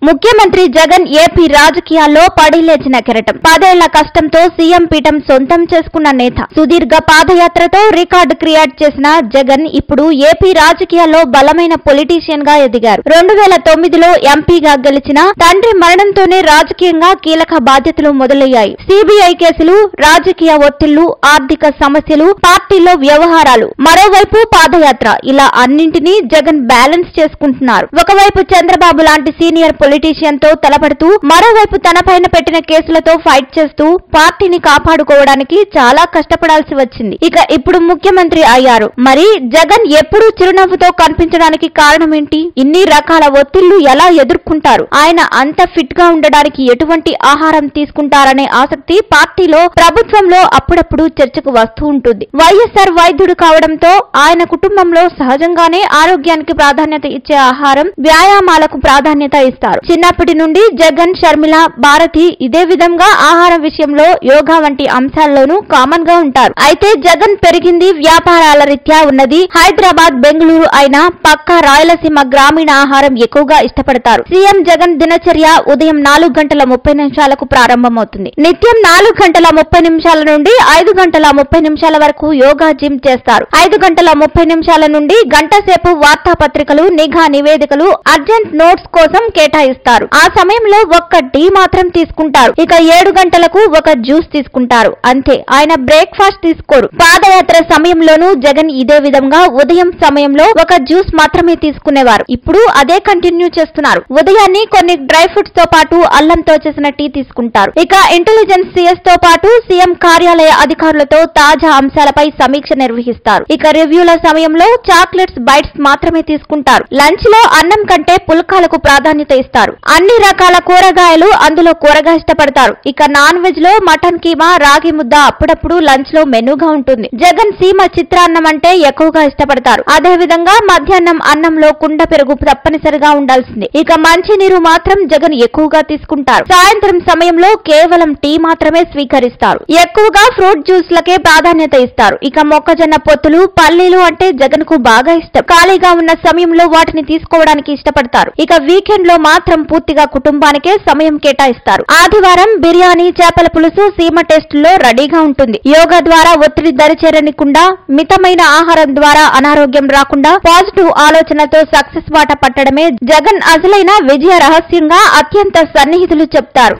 ముఖ్యమంత్రి జగన్ ఏపీ రాజకీయాల్లో పడిలేచిన కెరటం పదేళ్ల కష్టంతో సీఎం పీఠం సొంతం చేసుకున్న నేత సుదీర్ఘ పాదయాత్రతో రికార్డు క్రియేట్ చేసిన జగన్ ఇప్పుడు ఏపీ రాజకీయాల్లో బలమైన పొలిటీషియన్ గా ఎదిగారు రెండు వేల తొమ్మిదిలో ఎంపీగా గెలిచిన తండ్రి మరణంతోనే రాజకీయంగా కీలక బాధ్యతలు మొదలయ్యాయి సిబిఐ కేసులు రాజకీయ ఒత్తిళ్లు ఆర్థిక సమస్యలు పార్టీలో వ్యవహారాలు మరోవైపు పాదయాత్ర ఇలా అన్నింటినీ జగన్ బ్యాలెన్స్ చేసుకుంటున్నారు ఒకవైపు చంద్రబాబు లాంటి సీనియర్ పొలిటీషియన్ తో తలపడుతూ మరోవైపు తనపైన పెట్టిన కేసులతో ఫైట్ చేస్తూ పార్టీని కాపాడుకోవడానికి చాలా కష్టపడాల్సి వచ్చింది ఇక ఇప్పుడు ముఖ్యమంత్రి అయ్యారు మరి జగన్ ఎప్పుడూ చిరునవ్వుతో కనిపించడానికి కారణం ఏంటి ఇన్ని రకాల ఒత్తిళ్లు ఎలా ఎదుర్కొంటారు ఆయన అంత ఫిట్ గా ఉండడానికి ఎటువంటి ఆహారం తీసుకుంటారనే ఆసక్తి పార్టీలో ప్రభుత్వంలో అప్పుడప్పుడు చర్చకు వస్తూ ఉంటుంది వైఎస్ఆర్ వైద్యుడు కావడంతో ఆయన కుటుంబంలో సహజంగానే ఆరోగ్యానికి ప్రాధాన్యత ఇచ్చే ఆహారం వ్యాయామాలకు ప్రాధాన్యత ఇస్తారు చిన్నప్పటి నుండి జగన్ షర్మిల భారతి ఇదే విధంగా ఆహారం విషయంలో యోగా వంటి అంశాల్లోనూ కామన్ గా ఉంటారు అయితే జగన్ పెరిగింది వ్యాపారాల రీత్యా ఉన్నది హైదరాబాద్ బెంగళూరు అయినా పక్కా రాయలసీమ గ్రామీణ ఆహారం ఎక్కువగా ఇష్టపడతారు సీఎం జగన్ దినచర్య ఉదయం నాలుగు గంటల ముప్పై నిమిషాలకు ప్రారంభమవుతుంది నిత్యం నాలుగు గంటల ముప్పై నిమిషాల నుండి ఐదు గంటల ముప్పై నిమిషాల వరకు యోగా జిమ్ చేస్తారు ఐదు గంటల ముప్పై నిమిషాల నుండి గంట సేపు వార్తాపత్రికలు నిఘా నివేదికలు అర్జెంట్ నోట్స్ కోసం కేటాయిస్తారు ఆ సమయంలో ఒక్క టీ మాత్రం తీసుకుంటారు ఇక ఏడు గంటలకు ఒక జ్యూస్ తీసుకుంటారు అంతే ఆయన బ్రేక్ఫాస్ట్ తీసుకోరు పాదయాత్ర సమయంలోనూ జగన్ ఇదే విధంగా ఉదయం సమయంలో ఒక జ్యూస్ మాత్రమే తీసుకునేవారు ఇప్పుడు అదే కంటిన్యూ చేస్తున్నారు ఉదయాన్ని కొన్ని డ్రై ఫ్రూట్స్ తో పాటు అల్లంతో చేసిన టీ తీసుకుంటారు ఇక ఇంటెలిజెన్స్ సిఎస్ తో పాటు సీఎం కార్యాలయ అధికారులతో తాజా అంశాలపై సమీక్ష నిర్వహిస్తారు ఇక రివ్యూల సమయంలో చాక్లెట్స్ బైట్స్ మాత్రమే తీసుకుంటారు లంచ్ లో అన్నం కంటే పుల్కాలకు ప్రాధాన్యత ఇస్తారు అన్ని రకాల కూరగాయలు అందులో కూరగా ఇష్టపడతారు ఇక నాన్ వెజ్ లో మటన్ కీమా రాగి ముద్ద అప్పుడప్పుడు లంచ్ లో మెనూగా ఉంటుంది జగన్ సీమ చిత్రాన్నం అంటే ఎక్కువగా ఇష్టపడతారు అదే విధంగా మధ్యాహ్నం అన్నంలో కుండ పెరుగు తప్పనిసరిగా ఉండాల్సింది ఇక మంచినీరు మాత్రం జగన్ ఎక్కువగా తీసుకుంటారు సాయంత్రం సమయంలో కేవలం టీ మాత్రమే స్వీకరిస్తారు ఎక్కువగా ఫ్రూట్ జ్యూస్ లకే ప్రాధాన్యత ఇస్తారు ఇక మొక్కజొన్న పొత్తులు పల్లీలు అంటే జగన్ కు బాగా ఇష్టం ఖాళీగా ఉన్న సమయంలో వాటిని తీసుకోవడానికి ఇష్టపడతారు ఇక వీకెండ్ లో మాత్రం పూర్తిగా కుటుంబానికే సమయం కేటాయిస్తారు ఆదివారం బిర్యానీ చేపల పులుసు సీమ టెస్టుల్లో రెడీగా ఉంటుంది యోగా ద్వారా ఒత్తిడి దరిచేరనికుండా మితమైన ఆహారం ద్వారా అనారోగ్యం రాకుండా పాజిటివ్ ఆలోచనతో సక్సెస్ బాట పట్టడమే జగన్ అసలైన విజయ రహస్యంగా అత్యంత సన్నిహితులు చెప్తారు